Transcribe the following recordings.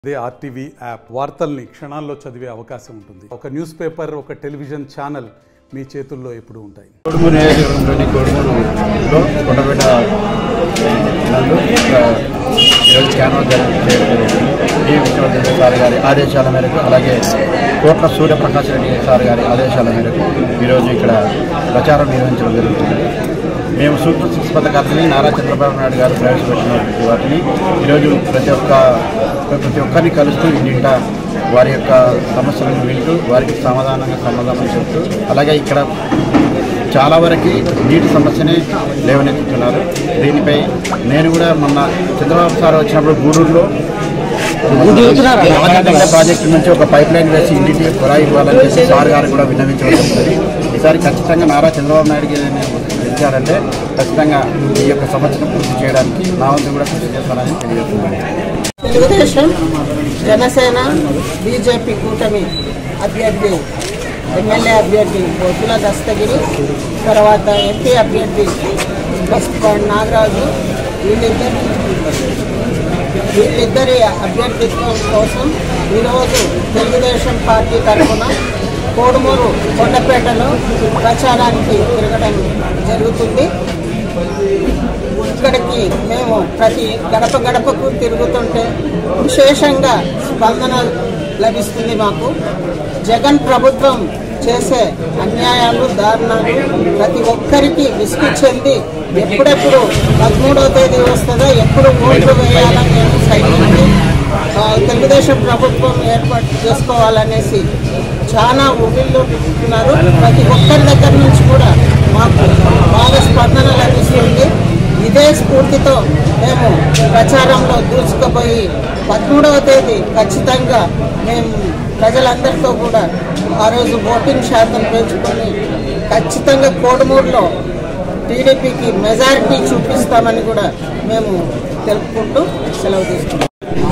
అదే RTV app వార్తల్ని క్షణాల్లో చదివే అవకాశం ఉంటుంది ఒక న్యూస్ పేపర్ ఒక టెలివిజన్ ఛానల్ మీ చేతుల్లో ఎప్పుడూ ఉంటాయి కోడుమూరు నియోజకవర్గంలోని కోడుమూరులో కొండపేట నందు ఇక్కడ ఈరోజు క్యాన్వాస్ జరగ- చేయడం జరిగింది ఈ విశ్వవర్ధన్ సార్ గారి ఆదేశాల మేరకు అలాగే కోట్ల సూర్యప్రకాష్ రెడ్డి సార్ గారి ఆదేశాల మేరకు ఈరోజు ఇక్కడ ప్రచారం నిర్వహించడం జరుగుతుంది మేము సూపర్ సిక్స్ పథకాలని నారా చంద్రబాబు నాయుడు గారు ప్రవేశపెట్టినటువంటి వాటిని ఈరోజు ప్రతి ఒక్క ప్రతి ఒక్కరిని కలుస్తూ ఇంటింట వారి యొక్క సమస్యలను వింటూ వారికి సమాధానంగా సమాధానం చెప్తూ అలాగే ఇక్కడ చాలా వరకు నీటి సమస్యనే లేవనెత్తుతున్నారు దీనిపై నేను కూడా మొన్న చంద్రబాబు సార్ వచ్చినప్పుడు గూడూరులో రాజధాని ప్రాజెక్టు నుంచి ఒక పైప్ లైన్ వేసి ఇంటికి కుళాయి ఇవ్వాలని చెప్పి సార్ గారు కూడా విన్నవించడం జరుగుతుంది ఈసారి ఖచ్చితంగా నారా చంద్రబాబు నాయుడుకి ఏదైనా గెలిచారంటే ఖచ్చితంగా ఈ యొక్క సమస్యను పూర్తి చేయడానికి నా వంతు కూడా కృషి చేస్తానని తెలియజేస్తున్నాను తెలుగుదేశం జనసేన బీజేపీ కూటమి అభ్యర్థి ఎమ్మెల్యే అభ్యర్థి బొద్దుల దస్తగిరి తర్వాత ఎంపీ అభ్యర్థి బస్పాడ్ నాగరాజు వీళ్ళిద్దరి వీళ్ళిద్దరి అభ్యర్థిత్వం కోసం ఈరోజు తెలుగుదేశం పార్టీ తరఫున కోడుమూరు కొండపేటలో ప్రచారానికి తిరగడం జరుగుతుంది ఇక్కడికి మేము ప్రతి గడప గడపకు తిరుగుతుంటే విశేషంగా స్పందన లభిస్తుంది మాకు జగన్ ప్రభుత్వం చేసే అన్యాయాలు దారుణాలు ప్రతి ఒక్కరికి విసుగు చెంది ఎప్పుడెప్పుడు పదమూడవ తేదీ వస్తుందో ఎప్పుడు ఓట్లు వేయాలని మేము సైనికులు ఆ, తెలుగుదేశం ప్రభుత్వం ఏర్పాటు చేసుకోవాలనేసి చాలా ఉన్నారు ప్రతి ఒక్కరి దగ్గర నుంచి కూడా మాకు బాగా స్పందన లభిస్తుంది ఇదే స్ఫూర్తితో మేము ప్రచారంలో దూసుకుపోయి పదమూడవ తేదీ ఖచ్చితంగా మేము ప్రజలందరితో కూడా ఆ రోజు ఓటింగ్ శాతం పెంచుకొని ఖచ్చితంగా కోడుమూరులో టీడీపీకి మెజారిటీ చూపిస్తామని కూడా మేము తెలుపుకుంటూ సెలవు తీసుకుంటాం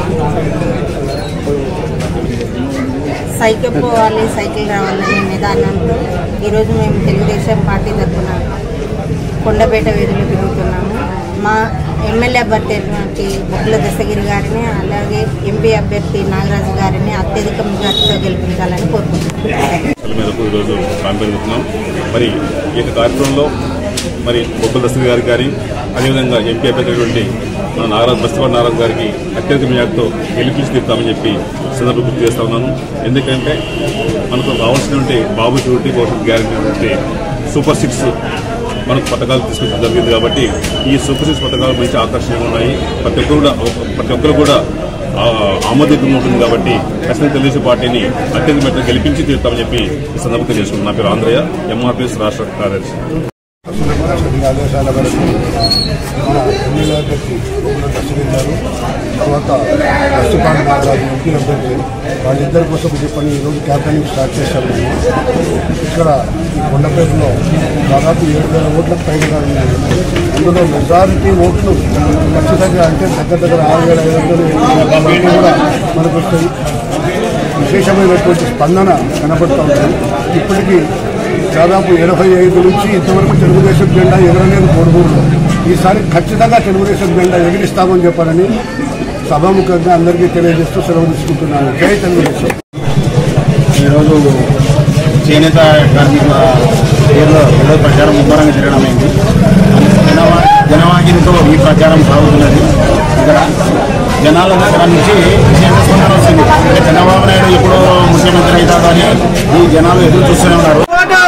సైకిల్ పోవాలి సైకిల్ రావాలనే నిదానంతో ఈరోజు మేము తెలుగుదేశం పార్టీ తరఫున కొండపేట వీధిలో తిరుగుతున్నాము మా ఎమ్మెల్యే అభ్యర్థి అయినటువంటి బొగ్గుల దశగిరి గారిని అలాగే ఎంపీ అభ్యర్థి నాగరాజు గారిని అత్యధిక మెజార్టీతో గెలిపించాలని కోరుకుంటున్నాను పిల్లల మేరకు ఈరోజు క్యాంపెయిన్ పెడుతున్నాం మరి ఈ యొక్క కార్యక్రమంలో మరి బొబ్బల దశ గారి గారి అదేవిధంగా ఎంపీ అభ్యర్థి మన నారాజ్ బస్తివాడ నారాజ్ గారికి అత్యధిక మేరతో గెలిపించి తీస్తామని చెప్పి సందర్భం గుర్తు చేస్తా ఉన్నాను ఎందుకంటే మనకు రావాల్సినటువంటి బాబు షూరిటీ భవిష్యత్ గ్యారంటీ సూపర్ సిక్స్ మనకు పథకాలు తీసుకొచ్చడం జరిగింది కాబట్టి ఈ సూపర్ సిక్స్ పథకాలు మంచి ఆకర్షణీయంగా ఉన్నాయి ప్రతి ఒక్కరు కూడా ప్రతి ఒక్కరు కూడా ఆ, ఆమోదితంగా ఉంటుంది కాబట్టి ఖచ్చితంగా తెలుగుదేశం పార్టీని అత్యంత మెట్ట గెలిపించి తీరుతామని చెప్పి ఈ సందర్భంగా చేసుకుంటున్నాను నా పేరు ఆంధ్రయ్య ఎంఆర్పీఎస్ రాష్ట్ర కార్యదర్శి రెడ్డి ఆదేశాల మేరకు మన ఎమ్మెల్యే అభ్యర్థి బొమ్మల దర్శనం గారు తర్వాత ప్రస్తుతాన్ని నాగరాజు ఎంపీ అభ్యర్థి వాళ్ళిద్దరి కోసం చెప్పని ఈరోజు క్యాంపెయినింగ్ స్టార్ట్ చేశాము ఇక్కడ ఈ కొండపేటలో దాదాపు ఏడు వేల ఓట్లకు పైగా ఉన్నాయి అందులో మెజారిటీ ఓట్లు ఖచ్చితంగా అంటే దగ్గర దగ్గర ఆరు వేల ఐదు వందలు ఎనిమిది వందల ఓట్లు కూడా మనకు వస్తాయి విశేషమైనటువంటి స్పందన కనబడుతూ ఉంది ఇప్పటికీ దాదాపు ఎనభై ఐదు నుంచి ఇంతవరకు తెలుగుదేశం జెండా ఎగరలేదు కోడుమూరులో ఈసారి ఖచ్చితంగా తెలుగుదేశం జెండా ఎగిరిస్తామని చెప్పారని సభాముఖంగా అందరికీ తెలియజేస్తూ సెలవు తీసుకుంటున్నాను జై తెలుగుదేశం ఈరోజు చేనేత కార్మికుల పేరులో ఈరోజు ప్రచారం ముమ్మరంగా జరగడమైంది జనవా జనవాహినితో ఈ ప్రచారం సాగుతున్నది ఇక్కడ జనాల దగ్గర నుంచి విశేష స్పందన వస్తుంది అంటే చంద్రబాబు నాయుడు ఎప్పుడో ముఖ్యమంత్రి అవుతాడని ఈ జనాలు ఎదురు చూస్తూనే ఉన్నారు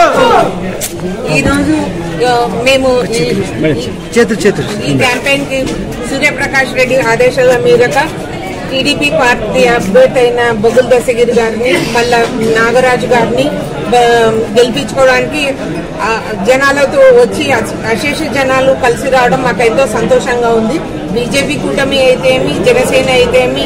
ఈరోజు ఆ, మేము ఈ- ఈ క్యాంపెయిన్ కి సూర్యప్రకాష్ రెడ్డి ఆదేశాల మీదట టీడీపీ పార్టీ అభ్యర్థి అయిన బొగ్గుల దశగిరి గారిని మళ్ళా నాగరాజు గారిని బ- గెలిపించుకోవడానికి ఆ, జనాలతో వచ్చి అశ- అశేష జనాలు కలిసి రావడం మాకు ఎంతో సంతోషంగా ఉంది బీజేపీ కూటమి అయితేమి జనసేన అయితేమి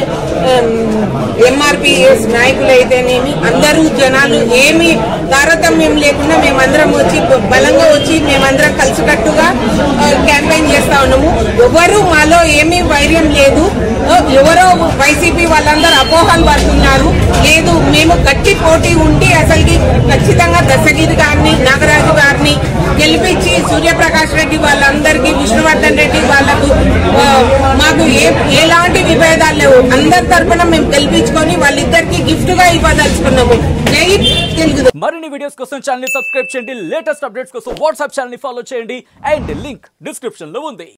ఎంఆర్పిఎస్ నాయకులు అయితేనేమి అందరూ జనాలు ఏమి తారతమ్యం లేకుండా మేమందరం వచ్చి బ- బలంగా వచ్చి మేమందరం కలిసికట్టుగా ఆ, క్యాంపెయిన్ చేస్తా ఉన్నాము ఎవరు మాలో ఏమీ వైర్యం లేదు ఆ, ఎవరో వైసీపీ వాళ్ళందరూ అపోహలు పడుతున్నారు లేదు మేము గట్టి పోటీ ఉండి అసలుకి ఖచ్చితంగా దశగిరి గారిని నాగరాజు గారిని గెలిపించి సూర్యప్రకాష్ రెడ్డి వాళ్ళందరికీ విష్ణువర్ధన్ రెడ్డి వాళ్ళకు ఆ, మాకు ఏ ఎలాంటి విభేదాలు లేవు అందరి తరపున మేము గెలిపించుకొని వాళ్ళిద్దరికి గిఫ్ట్ గా ఇవ్వదలుచుకున్నాము జై తెలుగు మరిన్ని వీడియోస్ కోసం ఛానల్ ని సబ్స్క్రైబ్ చేయండి లేటెస్ట్ అప్డేట్స్ కోసం వాట్సాప్ ఛానల్ ని ఫాలో చేయండి అండ్ లింక్ డిస్క్రిప్షన్ లో ఉంది